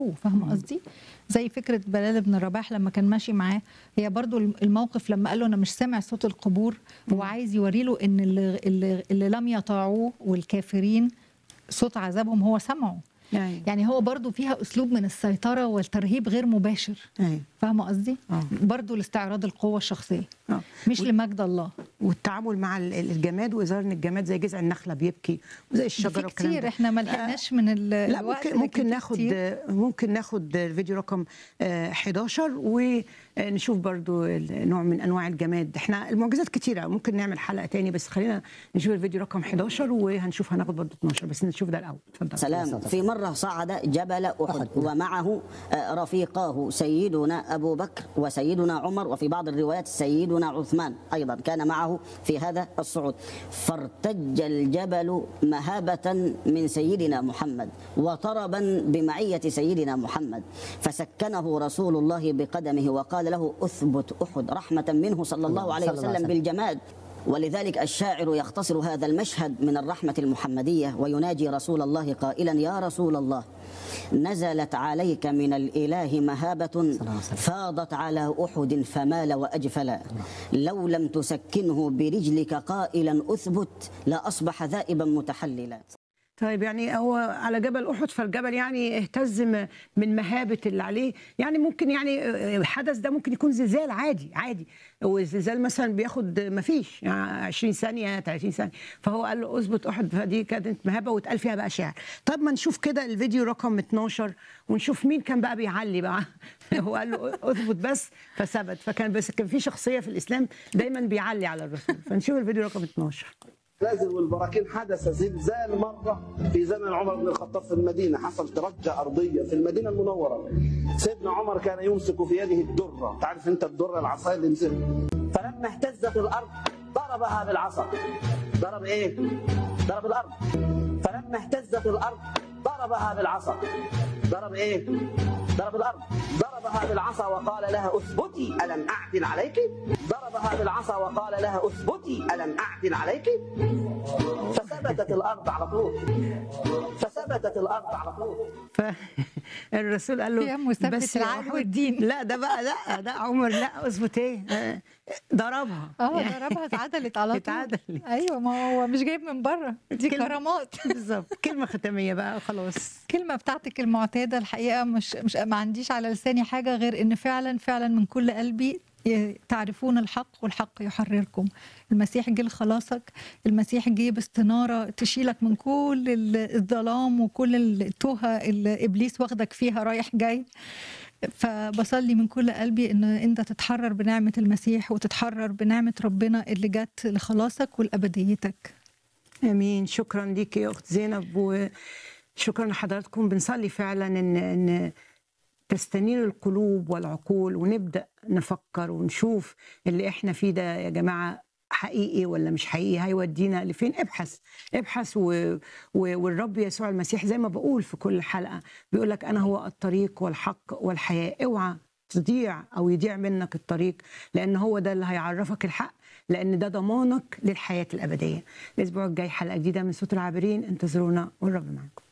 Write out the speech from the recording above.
فاهمه قصدي زي فكره بلال بن رباح لما كان ماشي معاه هي برضو الموقف لما قال له انا مش سامع صوت القبور هو عايز يوري له ان اللي, اللي, اللي لم يطاعوه والكافرين صوت عذابهم هو سمعه أيوة. يعني هو برضو فيها اسلوب من السيطره والترهيب غير مباشر أيوة. فاهمه قصدي آه. برضو لاستعراض القوه الشخصيه آه. مش لمجد الله والتعامل مع ال- الجماد واظهار ان الجماد زي جذع النخله بيبكي وزي ده الشجره في والكلام كتير ده. احنا ما لحقناش من ال- لا الوقت ممكن لكن ممكن في ناخد كتير. ممكن ناخد الفيديو رقم آه، 11 ونشوف برضو ال- نوع من انواع الجماد احنا المعجزات كتيره ممكن نعمل حلقه تاني بس خلينا نشوف الفيديو رقم 11 وهنشوف هناخد برضو 12 بس نشوف ده الاول اتفضل سلام في مرة صعد جبل أحد ومعه آه، رفيقاه سيدنا أبو بكر وسيدنا عمر وفي بعض الروايات سيدنا عثمان أيضا كان معه في هذا الصعود فارتج الجبل مهابة من سيدنا محمد وطربا بمعية سيدنا محمد فسكنه رسول الله بقدمه وقال له أثبت أحد رحمة منه صلى الله عليه صلى الله عليه وسلم وسلم. بالجماد ولذلك الشاعر يختصر هذا المشهد من الرحمة المحمدية ويناجي رسول الله قائلا يا رسول الله نزلت عليك من الإله مهابة الله عليه وسلم. فاضت على أحد فمال وأجفل لو لم تسكنه برجلك قائلا أثبت لأصبح ذائبا متحللا طيب يعني هو على جبل احد فالجبل يعني اهتز م- من مهابه اللي عليه يعني ممكن يعني الحدث ده ممكن يكون زلزال عادي عادي والزلزال مثلا بياخد ما فيش يعني 20 ثانيه 30 ثانيه فهو قال له اثبت احد فدي كانت مهابه واتقال فيها بقى شعر طب ما نشوف كده الفيديو رقم 12 ونشوف مين كان بقى بيعلي بقى هو قال له اثبت بس فثبت فكان بس كان في شخصيه في الاسلام دايما بيعلي على الرسول فنشوف الفيديو رقم 12 نازل والبراكين حدث زلزال مرة في زمن عمر بن الخطاب في المدينة حصل ترجة أرضية في المدينة المنورة سيدنا عمر كان يمسك في يده الدرة تعرف أنت الدرة العصاية اللي مسك فلما اهتزت الأرض ضربها بالعصا ضرب إيه؟ ضرب الأرض فلما اهتزت الأرض ضربها بالعصا ضرب إيه؟ ضرب الأرض ضربها بالعصا وقال لها اثبتي ألم أعدل عليك ضربها بالعصا وقال لها اثبتي ألم أعدل عليك فثبتت الأرض على طول فثبتت الأرض على طول فالرسول قال له فيها مثبت بس يا العقل أحد، والدين. لا ده بقى لا ده عمر لا اثبت ايه آه، ضربها اه ضربها اتعدلت على طول اتعدلت. ايوه ما هو مش جايب من بره دي كلمة- كرامات بالظبط كلمه ختاميه بقى خلاص الكلمه بتاعتك المعتاده الحقيقه مش مش ما عنديش على لساني حاجه غير ان فعلا فعلا من كل قلبي ي- تعرفون الحق والحق يحرركم المسيح جه لخلاصك المسيح جه باستناره تشيلك من كل ال- الظلام وكل التوهه اللي ابليس واخدك فيها رايح جاي فبصلي من كل قلبي ان انت تتحرر بنعمه المسيح وتتحرر بنعمه ربنا اللي جت لخلاصك ولابديتك امين شكرا ليك يا اخت زينب وشكرا لحضراتكم بنصلي فعلا ان ان تستنير القلوب والعقول ونبدا نفكر ونشوف اللي احنا فيه ده يا جماعه حقيقي ولا مش حقيقي هيودينا لفين ابحث ابحث و... و... والرب يسوع المسيح زي ما بقول في كل حلقه بيقول لك انا هو الطريق والحق والحياه اوعى تضيع او يضيع منك الطريق لان هو ده اللي هيعرفك الحق لان ده ضمانك للحياه الابديه الاسبوع الجاي حلقه جديده من صوت العابرين انتظرونا والرب معاكم